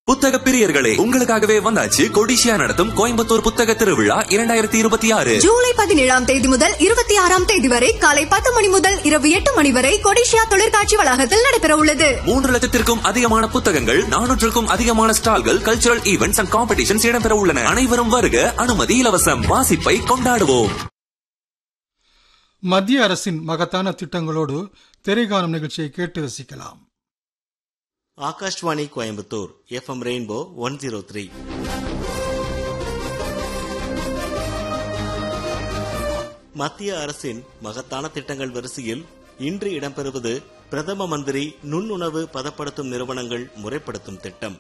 புத்தக பிரியர்களே உங்களுக்காகவே வந்தாச்சு கொடிஷியா நடத்தும் கோயம்புத்தூர் புத்தக திருவிழா இரண்டாயிரத்தி இருபத்தி ஆறு ஜூலை பதினேழாம் தேதி முதல் இருபத்தி ஆறாம் தேதி வரை காலை பத்து மணி முதல் இரவு எட்டு மணி வரை கொடிஷியா தொழிற்காட்சி வளாகத்தில் நடைபெற உள்ளது மூன்று லட்சத்திற்கும் அதிகமான புத்தகங்கள் நானூற்றுக்கும் அதிகமான ஸ்டால்கள் கல்ச்சுரல் ஈவெண்ட்ஸ் அண்ட் காம்படிஷன்ஸ் இடம்பெற உள்ளன அனைவரும் வருக அனுமதி இலவசம் வாசிப்பை கொண்டாடுவோம் மத்திய அரசின் மகத்தான திட்டங்களோடு திரைகாணும் நிகழ்ச்சியை கேட்டு ரசிக்கலாம் Akashvani Coimbatore FM rainbow one zero three மத்திய அரசின் மகத்தான திட்டங்கள் வரிசையில் இன்று இடம்பெறுவது பிரதம மந்திரி நுண்ணுணவு பதப்படுத்தும் நிறுவனங்கள் முறைப்படுத்தும் திட்டம்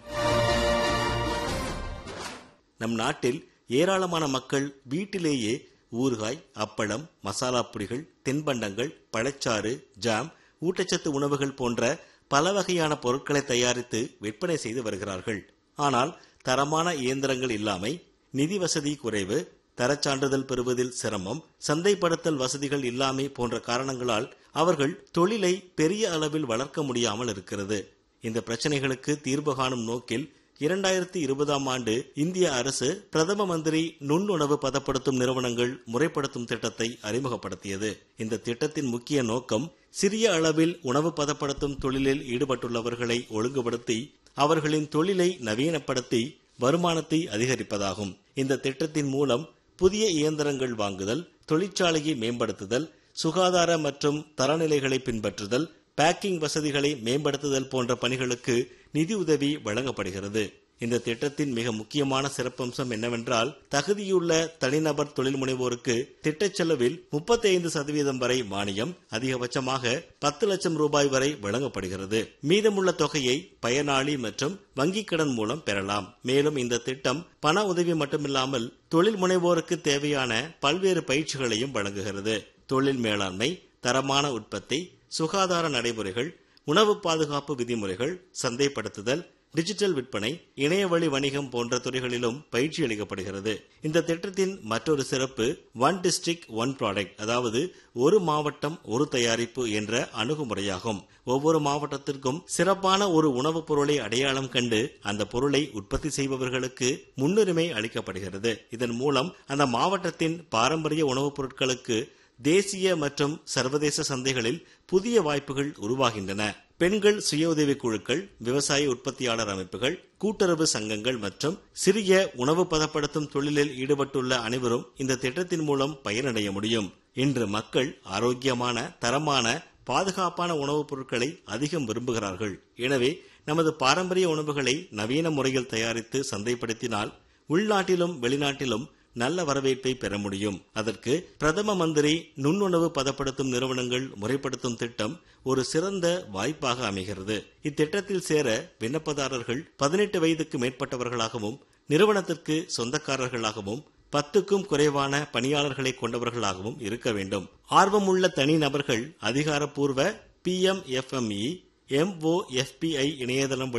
நம் நாட்டில் ஏராளமான மக்கள் வீட்டிலேயே ஊறுகாய் அப்பளம் மசாலா பொடிகள் தின்பண்டங்கள் பழச்சாறு ஜாம் ஊட்டச்சத்து உணவுகள் போன்ற பல வகையான பொருட்களை தயாரித்து விற்பனை செய்து வருகிறார்கள் ஆனால் தரமான இயந்திரங்கள் இல்லாமை நிதி வசதி குறைவு தரச்சான்றிதழ் பெறுவதில் சிரமம் சந்தைப்படுத்தல் வசதிகள் இல்லாமை போன்ற காரணங்களால் அவர்கள் தொழிலை பெரிய அளவில் வளர்க்க முடியாமல் இருக்கிறது இந்த பிரச்சனைகளுக்கு தீர்வு காணும் நோக்கில் இரண்டாயிரத்தி இருபதாம் ஆண்டு இந்திய அரசு பிரதம மந்திரி நுண்ணுணவு பதப்படுத்தும் நிறுவனங்கள் முறைப்படுத்தும் திட்டத்தை அறிமுகப்படுத்தியது இந்த திட்டத்தின் முக்கிய நோக்கம் சிறிய அளவில் உணவு பதப்படுத்தும் தொழிலில் ஈடுபட்டுள்ளவர்களை ஒழுங்குபடுத்தி அவர்களின் தொழிலை நவீனப்படுத்தி வருமானத்தை அதிகரிப்பதாகும் இந்த திட்டத்தின் மூலம் புதிய இயந்திரங்கள் வாங்குதல் தொழிற்சாலையை மேம்படுத்துதல் சுகாதார மற்றும் தரநிலைகளை பின்பற்றுதல் பேக்கிங் வசதிகளை மேம்படுத்துதல் போன்ற பணிகளுக்கு நிதி உதவி வழங்கப்படுகிறது இந்த திட்டத்தின் மிக முக்கியமான சிறப்பம்சம் என்னவென்றால் தகுதியுள்ள தனிநபர் தொழில் முனைவோருக்கு திட்டச் செலவில் முப்பத்தி ஐந்து சதவீதம் வரை மானியம் அதிகபட்சமாக பத்து லட்சம் ரூபாய் வரை வழங்கப்படுகிறது மீதமுள்ள தொகையை பயனாளி மற்றும் வங்கிக் கடன் மூலம் பெறலாம் மேலும் இந்த திட்டம் பண உதவி மட்டுமில்லாமல் தொழில் முனைவோருக்கு தேவையான பல்வேறு பயிற்சிகளையும் வழங்குகிறது தொழில் மேலாண்மை தரமான உற்பத்தி சுகாதார நடைமுறைகள் உணவு பாதுகாப்பு விதிமுறைகள் சந்தைப்படுத்துதல் டிஜிட்டல் விற்பனை இணையவழி வணிகம் போன்ற துறைகளிலும் பயிற்சி அளிக்கப்படுகிறது இந்த திட்டத்தின் மற்றொரு சிறப்பு ஒன் டிஸ்ட்ரிக்ட் ஒன் ப்ராடக்ட் அதாவது ஒரு மாவட்டம் ஒரு தயாரிப்பு என்ற அணுகுமுறையாகும் ஒவ்வொரு மாவட்டத்திற்கும் சிறப்பான ஒரு உணவுப் பொருளை அடையாளம் கண்டு அந்த பொருளை உற்பத்தி செய்பவர்களுக்கு முன்னுரிமை அளிக்கப்படுகிறது இதன் மூலம் அந்த மாவட்டத்தின் பாரம்பரிய உணவுப் பொருட்களுக்கு தேசிய மற்றும் சர்வதேச சந்தைகளில் புதிய வாய்ப்புகள் உருவாகின்றன பெண்கள் சுய உதவிக் குழுக்கள் விவசாய உற்பத்தியாளர் அமைப்புகள் கூட்டுறவு சங்கங்கள் மற்றும் சிறிய உணவு பதப்படுத்தும் தொழிலில் ஈடுபட்டுள்ள அனைவரும் இந்த திட்டத்தின் மூலம் பயனடைய முடியும் இன்று மக்கள் ஆரோக்கியமான தரமான பாதுகாப்பான உணவுப் பொருட்களை அதிகம் விரும்புகிறார்கள் எனவே நமது பாரம்பரிய உணவுகளை நவீன முறையில் தயாரித்து சந்தைப்படுத்தினால் உள்நாட்டிலும் வெளிநாட்டிலும் நல்ல வரவேற்பை பெற முடியும் அதற்கு பிரதம மந்திரி நுண்ணுணவு பதப்படுத்தும் நிறுவனங்கள் முறைப்படுத்தும் திட்டம் ஒரு சிறந்த வாய்ப்பாக அமைகிறது இத்திட்டத்தில் சேர விண்ணப்பதாரர்கள் பதினெட்டு வயதுக்கு மேற்பட்டவர்களாகவும் நிறுவனத்திற்கு சொந்தக்காரர்களாகவும் பத்துக்கும் குறைவான பணியாளர்களை கொண்டவர்களாகவும் இருக்க வேண்டும் ஆர்வமுள்ள தனிநபர்கள் அதிகாரப்பூர்வ P M F M E MOFPI இணையதளம்